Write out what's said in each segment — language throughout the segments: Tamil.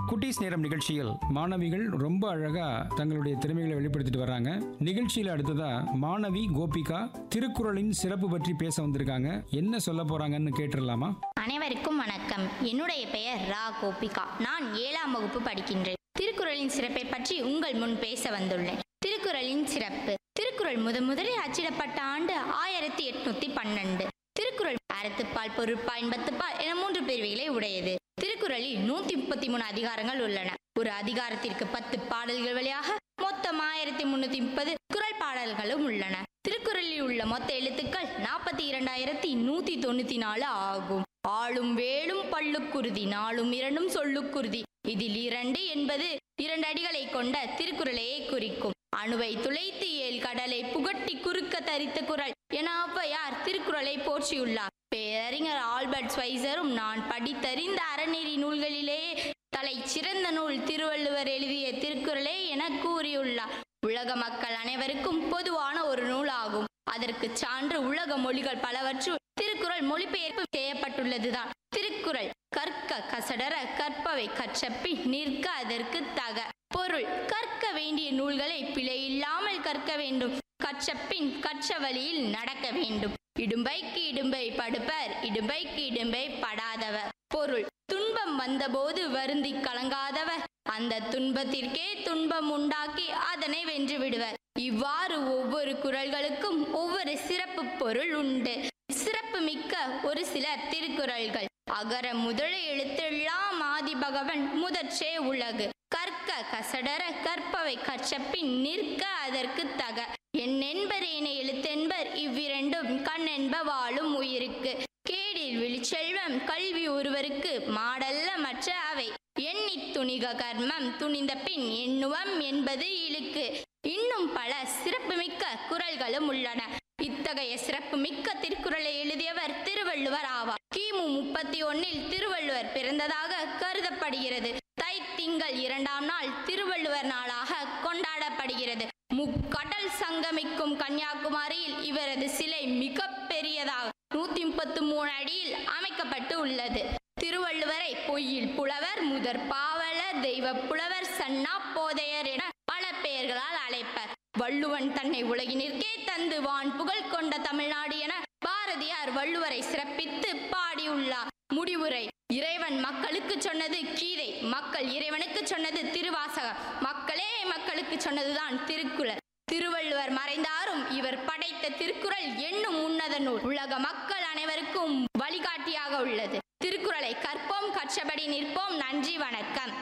குட்டீஸ் நேரம் நிகழ்ச்சியில் மாணவிகள் ரொம்ப அழகா தங்களுடைய திறமைகளை வெளிப்படுத்திட்டு வர்றாங்க நிகழ்ச்சியில அடுத்ததா மாணவி கோபிகா திருக்குறளின் சிறப்பு பற்றி பேச வந்திருக்காங்க என்ன சொல்ல போறாங்கன்னு கேட்டுடலாமா அனைவருக்கும் வணக்கம் என்னுடைய பெயர் ரா கோபிகா நான் ஏழாம் வகுப்பு படிக்கின்றேன் திருக்குறளின் சிறப்பை பற்றி உங்கள் முன் பேச வந்துள்ளேன் திருக்குறளின் சிறப்பு திருக்குறள் முத முதலில் அச்சிடப்பட்ட ஆண்டு ஆயிரத்தி எட்நூத்தி பன்னெண்டு திருக்குறள் அறத்துப்பால் பொருட்பால் இன்பத்துப்பால் என மூன்று பிரிவுகளை உடையது திருக்குறளில் நூத்தி முப்பத்தி மூணு அதிகாரங்கள் உள்ளன ஒரு அதிகாரத்திற்கு பத்து பாடல்கள் வழியாக மொத்தம் ஆயிரத்தி முன்னூத்தி முப்பது குறள் பாடல்களும் உள்ளன திருக்குறளில் உள்ள மொத்த எழுத்துக்கள் நாற்பத்தி இரண்டாயிரத்தி நூத்தி தொண்ணூத்தி நாலு ஆகும் ஆளும் வேலும் பல்லுக்குருதி நாளும் இரண்டும் சொல்லுக்குருதி இதில் இரண்டு என்பது இரண்டு அடிகளை கொண்ட திருக்குறளையே குறிக்கும் அணுவை துளைத்து ஏல் கடலை புகட்டி குறுக்க தரித்த குறள் என ஔவையார் திருக்குறளை போற்றியுள்ளார் பேரறிஞர் ஆல்பர்ட் ஸ்வைசரும் நான் படித்தறிந்த அறநெறி நூல்களிலேயே தலை சிறந்த நூல் திருவள்ளுவர் எழுதிய திருக்குறளே என கூறியுள்ளார் உலக மக்கள் அனைவருக்கும் பொதுவான ஒரு நூலாகும் அதற்கு சான்று உலக மொழிகள் பலவற்றுள் திருக்குறள் மொழிபெயர்ப்பு செய்யப்பட்டுள்ளதுதான் திருக்குறள் கற்க கசடர கற்பவை கற்றப்பின் நிற்க அதற்கு தக பொருள் கற்க வேண்டிய நூல்களை பிழையில்லாமல் கற்க வேண்டும் கற்றப்பின் கற்ற வழியில் நடக்க வேண்டும் இடும்பைக்கு இடும்பை படுப்பர் இடும்பைக்கு இடும்பை படாதவர் பொருள் துன்பம் வந்தபோது வருந்தி கலங்காதவர் அந்த துன்பத்திற்கே துன்பம் உண்டாக்கி அதனை வென்று விடுவர் இவ்வாறு ஒவ்வொரு குறள்களுக்கும் ஒவ்வொரு சிறப்பு பொருள் உண்டு சிறப்பு மிக்க ஒரு சில திருக்குறள்கள் அகர முதல எழுத்தெல்லாம் ஆதி பகவன் முதற்றே உலகு கற்க கசடர கற்பவை கற்றப்பின் நிற்க அதற்கு தக என்னென்பரேன எழுத்தென்பர் இவ்விரண்டும் கண்ணென்ப வாழும் உயிருக்கு கேடில் விழிச்செல்வம் கல்வி ஒருவருக்கு மாடல்ல மற்ற அவை எண்ணித் துணிக கர்மம் துணிந்த பின் எண்ணுவம் என்பது இழுக்கு இன்னும் பல சிறப்புமிக்க குறள்களும் உள்ளன இத்தகைய சிறப்புமிக்க திருக்குறளை எழுதியவர் திருவள்ளுவர் ஆவார் கிமு முப்பத்தி ஒன்னில் திருவள்ளுவர் பிறந்ததாக கருதப்படுகிறது தை திங்கள் இரண்டாம் நாள் திருவள்ளுவர் நாளாக கொண்டாடப்படுகிறது முக்கடல் சங்கமிக்கும் கன்னியாகுமரியில் இவரது சிலை மிக பெரியதாக நூத்தி முப்பத்து மூணு அடியில் அமைக்கப்பட்டு உள்ளது திருவள்ளுவரை பொய்யில் புலவர் முதற் பாவலர் தெய்வ புலவர் சன்னா போதையர் என பல பெயர்களால் அழைப்பர் வள்ளுவன் தன்னை உலகினிற்கே தந்து வான் புகழ் கொண்ட தமிழ்நாடு என பாரதியார் வள்ளுவரை சிறப்பித்து பாடியுள்ளார் முடிவுரை இறைவன் மக்களுக்கு சொன்னது கீதை மக்கள் இறைவனுக்கு சொன்னது திருவாசகம் மக்களே மக்களுக்கு சொன்னதுதான் திருக்குறள் திருவள்ளுவர் மறைந்தாரும் இவர் படைத்த திருக்குறள் என்னும் உன்னத நூல் உலக மக்கள் அனைவருக்கும் வழிகாட்டியாக உள்ளது திருக்குறளை கற்போம் கற்றபடி நிற்போம் நன்றி வணக்கம்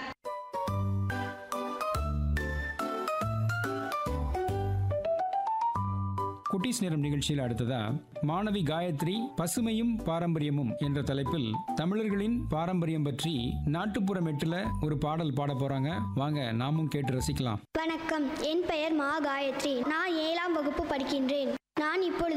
குட்டீஸ் நேரம் நிகழ்ச்சியில் அடுத்ததா மாணவி காயத்ரி பசுமையும் பாரம்பரியமும் என்ற தலைப்பில் தமிழர்களின் பாரம்பரியம் பற்றி நாட்டுப்புற மெட்டுல ஒரு பாடல் பாட போறாங்க வாங்க நாமும் கேட்டு ரசிக்கலாம் வணக்கம் என் பெயர் மா காயத்ரி நான் ஏழாம் வகுப்பு படிக்கின்றேன் நான் இப்பொழுது